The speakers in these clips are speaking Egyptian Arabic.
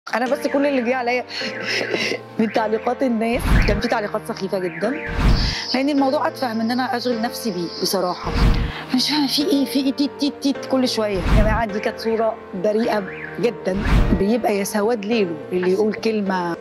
انا بس كل اللي جه عليا من تعليقات الناس كان في تعليقات سخيفه جدا لان الموضوع اتفه من ان انا اشغل نفسي بيه بصراحه مش فاهمه في ايه في ايه تيت تيت تيت كل شويه يا جماعه دي كانت صوره بريئه جدا بيبقى يا سواد ليله اللي يقول كلمه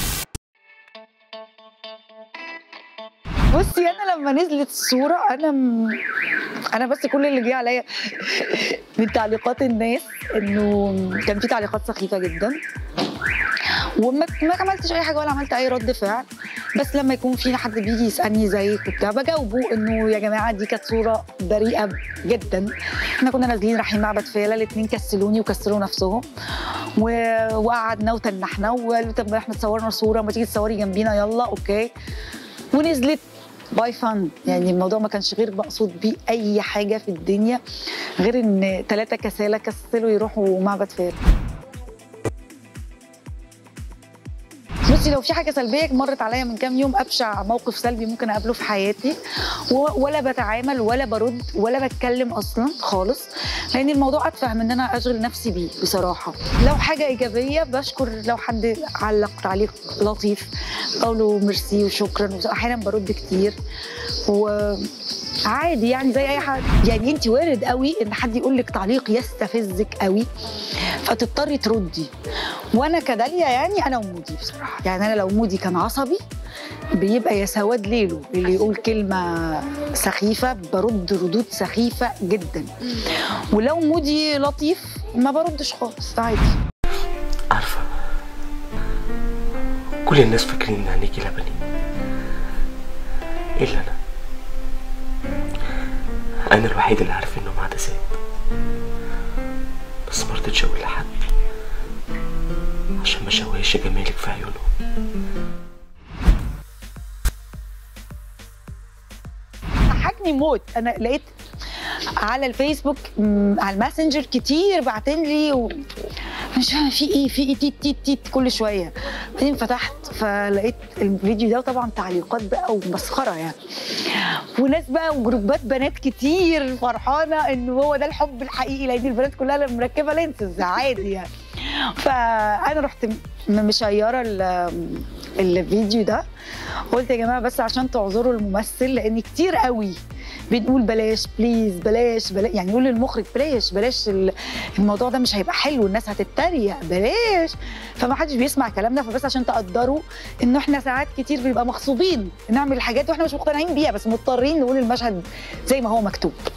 بصي انا لما نزلت الصوره انا م... انا بس كل اللي جه عليا من تعليقات الناس انه كان في تعليقات سخيفه جدا وما ما عملتش اي حاجه ولا عملت اي رد فعل بس لما يكون في حد بيجي يسالني زيك وبتاع بجاوبه انه يا جماعه دي كانت صوره بريئه جدا احنا كنا نازلين رايحين معبد فيلا الاثنين كسلوني وكسلوا نفسهم و... وقعدنا وتنحنا وقالوا طب احنا تصورنا صوره ما تيجي تصوري جنبينا يلا اوكي ونزلت باي فن يعني الموضوع ما كانش غير مقصود بيه اي حاجه في الدنيا غير ان ثلاثه كسالى كسلوا يروحوا معبد فيلا بصي لو في حاجه سلبيه مرت عليا من كام يوم ابشع موقف سلبي ممكن اقابله في حياتي و- ولا بتعامل ولا برد ولا بتكلم اصلا خالص لان الموضوع اتفه من ان انا اشغل نفسي بيه بصراحه لو حاجه ايجابيه بشكر لو حد علق تعليق لطيف اقول له ميرسي وشكرا احيانا برد كتير و عادي يعني زي اي حد يعني انت وارد قوي ان حد يقول لك تعليق يستفزك قوي فتضطري تردي وانا كداليا يعني انا ومودي بصراحه يعني انا لو مودي كان عصبي بيبقى يا سواد ليله اللي يقول كلمه سخيفه برد ردود سخيفه جدا ولو مودي لطيف ما بردش خالص عادي عارفة كل الناس فاكرين ان عينيكي لبني الا انا انا الوحيد اللي عارف انهم عدسات بس مرضتش اقول لحد عشان ما شوهش جمالك في عيونهم ضحكني موت انا لقيت على الفيسبوك م، على الماسنجر كتير بعتين لي و... مش فاهمه في ايه في ايه تيت تيت تيت كل شويه بعدين فتحت فلقيت الفيديو ده طبعا تعليقات بقى ومسخره يعني وناس بقى وجروبات بنات كتير فرحانه ان هو ده الحب الحقيقي لان البنات كلها اللي مركبه لينسز عادي يعني فانا رحت م- مشيره ال- الفيديو ده قلت يا جماعه بس عشان تعذروا الممثل لان كتير قوي بنقول بلاش بليز بلاش بلاش يعني يقول للمخرج بلاش بلاش ال- الموضوع ده مش هيبقى حلو الناس هتتريق بلاش فما حدش بيسمع كلامنا فبس عشان تقدروا انه احنا ساعات كتير بنبقى مغصوبين نعمل حاجات واحنا مش مقتنعين بيها بس مضطرين نقول المشهد زي ما هو مكتوب